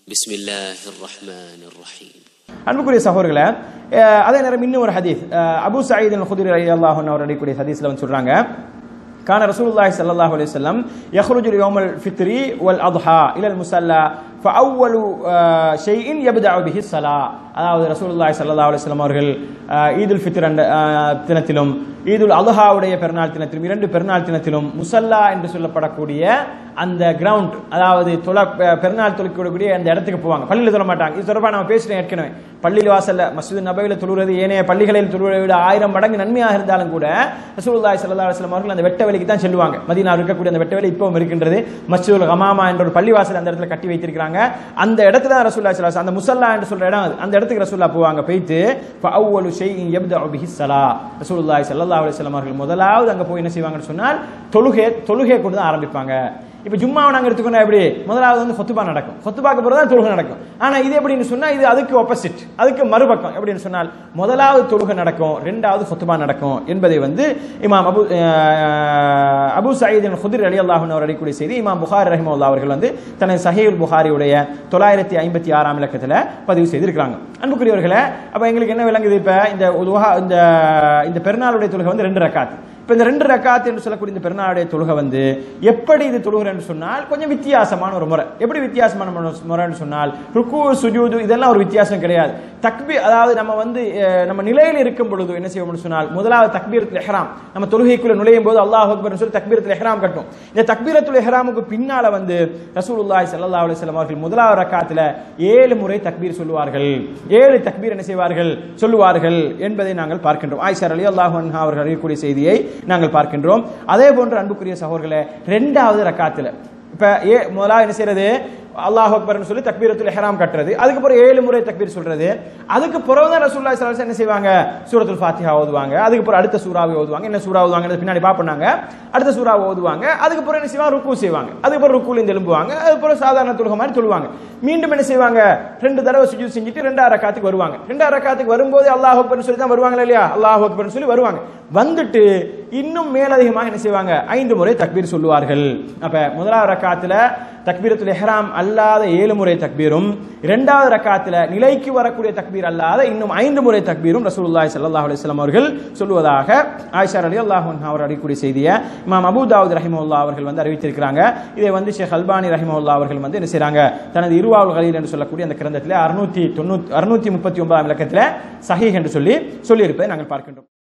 بسم الله الرحمن الرحيم அன்புக்குரிய சகோதரர்களே அஹ், அதே நேரம் இன்னும் ஒரு ஹதீஸ் அஹ், அபூ சயீத் அல் குதிரி ரலியல்லாஹு அன்ஹு அவர் அடிக்கூடிய ஹதீஸ்ல வந்து சொல்றாங்க كان رسول الله صلى الله عليه وسلم يخرج يوم الفطر والأضحى إلى المصلى فأول آه، شيء يبدأ به الصلاة அதாவது ரசூலுல்லாஹி ஸல்லல்லாஹு அலைஹி வஸல்லம் அவர்கள் ஆஹ், ஈதுல் ஃபித்ர் அண்ட ஆஹ், தினத்திலும் ஈதுல் அல்ஹாவுடைய பெருநாள் தினத்திலும் இரண்டு பெருநாள் தினத்திலும் முசல்லா என்று சொல்லப்படக்கூடிய அந்த கிரவுண்ட் அதாவது தொழ பெ- பெருநாள் தொழிற்கூடக்கூடிய அந்த இடத்துக்கு போவாங்க பள்ளியில் தொழ மாட்டாங்க இது தொடர்பாக நம்ம பேசினோம் ஏற்கனவே பள்ளியில் வாசல்ல மஸ்ஜித் நபையில் தொழுவது ஏனைய பள்ளிகளில் தொழுவதை விட ஆயிரம் மடங்கு நன்மையாக இருந்தாலும் கூட ரசூலுல்லாஹி ஸல்லல்லாஹு அலைஹி வஸல்லம் அவர்கள் அந்த வெட்ட வெளிக்கு தான் செல்லுவாங்க மதீனா இருக்கக்கூடிய அந்த வெட்ட வெளி இப்பவும் இருக்கின்றது மஸ்ஜிதுல் ஹமாமா என்ற ஒரு பள்ளிவாசல் அந்த இடத்துல கட்டி வைத்திருக்கிறாங்க அந்த இடத்துல தான் ரசூலுல்லாஹி ஸல்லல்லாஹு அலைஹி வஸல்லம் அந்த முசல்லா என்று சொல்ற இடம் அது அந்த இடத்துக்கு ரசூல்லா போவாங்க போயிட்டு ஃபஅவ்வலு ஷைஇன் யப்தஉ பிஹி ஸலா ரசூலுல்லாஹி ஸல்லல்லாஹு அலைஹி வஸல்லம் அவர்கள் முதலாவது அங்க போய் என்ன செய்வாங்கன்னு சொன்னால் தொழுகை தொழுகை கொண்டு தான் ஆரம்பிப்பாங்க இப்ப ஜும்மாவை நாங்க எடுத்துக்கொண்டா எப்படி முதலாவது வந்து கொத்துபா நடக்கும் கொத்துபாக்கு பிறகு தான் தொழுகை நடக்கும் ஆனா இது எப்படின்னு சொன்னா இது அதுக்கு ஆப்போசிட் அதுக்கு மறுபக்கம் எப்படின்னு சொன்னால் முதலாவது தொழுகை நடக்கும் ரெண்டாவது கொத்துபா நடக்கும் என்பதை வந்து இமாம் அபு அஹ், அபு சயீத் குதிர் அலி அல்லாஹன் அவர் அடிக்கூடிய செய்தி இமாம் புகார் ரஹிமல்லா அவர்கள் வந்து தனது சஹீல் புகாரியுடைய தொள்ளாயிரத்தி ஐம்பத்தி ஆறாம் இலக்கத்தில் பதிவு செய்திருக்கிறாங்க அன்புக்குரியவர்களே அப்ப எங்களுக்கு என்ன விளங்குது இப்ப இந்த உலகா இந்த இந்த பெருநாளுடைய தொழுகை வந்து ரெண்டு ரக்காத் இப்ப இந்த ரெண்டு ரக்காத் என்று சொல்லக்கூடிய இந்த பெருநாளுடைய தொழுகை வந்து எப்படி இது தொழுகிறேன்னு சொன்னால் கொஞ்சம் வித்தியாசமான ஒரு முறை எப்படி வித்தியாசமான முறை- முறைன்னு சொன்னால் ருக்கு சுஜூது இதெல்லாம் ஒரு வித்தியாசம் கிடையாது தக்பி அதாவது நம்ம வந்து அஹ், நம்ம நிலையில் இருக்கும் பொழுது என்ன செய்வோம்னு சொன்னால் முதலாவது தக்பீரத்துல் இஹ்ராம் நம்ம தொழுகைக்குள்ள நுழையும் போது அல்லாஹ் அக்பர்னு சொல்லி தக்பீரத்துல் இஹ்ராம் கட்டும் இந்த தக்பீரத்துல் இஹ்ராமுக்கு பின்னால வந்து ரசூலுல்லாஹி ஸல்லல்லாஹு அலைஹி வஸல்லம் அவர்கள் முதலாவது ரக்காத்துல ஏழு முறை தக்பீர் சொல்லுவார்கள் ஏழு தக்பீர் என்ன செய்வார்கள் சொல்லுவார்கள் என்பதை நாங்கள் பார்க்கின்றோம் ஆயிஷா ரலியல்லாஹு அன்ஹா அவர்கள் அறியக்கூடிய செய்தியை நாங்கள் பார்க்கின்றோம் அதே போன்று அன்புக்குரிய சகோதரர்களே ரெண்டாவது ரக்காத்துல இப்ப ஏ முதலாவது என்ன செய்யறது அல்லாஹ் அக்பர்னு சொல்லி தக்பீரத்துல் இஹ்ராம் கட்டுறது அதுக்கப்புறம் ஏழு முறை தக்பீர் சொல்றது அதுக்கு பிறகு தான் ரசூலுல்லாஹி ஸல்லல்லாஹு அலைஹி வஸல்லம் என்ன செய்வாங்க சூரத்துல் ஃபாத்திஹா ஓதுவாங்க அதுக்கப்புறம் அடுத்த சூறாவை ஓதுவாங்க என்ன சூறா ஓதுவாங்க பின்னாடி பாப்பனாங்க அடுத்த சூறாவை ஓதுவாங்க அதுக்கப்புறம் என்ன செய்வாங்க ருக்கு செய்வாங்க அதுக்கப்புறம் ருக்குல இருந்து எழும்புவாங்க அதுக்கப்புறம் சாதாரண தொழுகை மாதிரி தொழுவாங்க மீண்டும் என்ன செய்வாங்க ரெண்டு தடவை சுஜூத் செஞ்சுட்டு ரெண்டாவது ரக்காத்துக்கு வருவாங்க ரெண்டாவது ரக்காத்துக்கு வரும்போது அல்லாஹ் அக்பர்னு சொல்லி தான் வருவாங்க இல்லையா அல்லாஹ் அக்பர்னு சொல்லி வருவாங்க வந்துட்டு இன்னும் மேலதிகமாக என்ன செய்வாங்க ஐந்து முறை தக்பீர் சொல்லுவார்கள் அப்ப முதலாவது ரக்காத்துல தக்பீரத்துல் இஹ்ராம் அல்லாத ஏழு முறை தக்பீரும் இரண்டாவது ரக்காத்துல நிலைக்கு வரக்கூடிய தக்பீர் அல்லாத இன்னும் ஐந்து முறை தக்பீரும் ரசூலுல்லாஹி ஸல்லல்லாஹு அலைஹி வஸல்லம் அவர்கள் சொல்லுவதாக ஆயிஷா ரலியல்லாஹு அன்ஹா அவர் அடிக்கூடிய செய்தியை இமாம் அபூ தாவூத் ரஹிமஹுல்லாஹ் அவர்கள் வந்து அறிவித்திருக்கிறாங்க இதை வந்து ஷேக் அல்பானி ரஹிமஹுல்லாஹ் அவர்கள் வந்து என்ன செய்றாங்க தனது இருவாவுல் கலீல் என்று சொல்லக்கூடிய அந்த கிரந்தத்தில் அறுநூத்தி தொண்ணூத்தி அறுநூத்தி முப்பத்தி ஒன்பதாம் இலக்கத்தில் சஹீஹ் என்று சொல்லி சொல்லியிருப்பதை நாங்கள் பார்க்கின்றோம்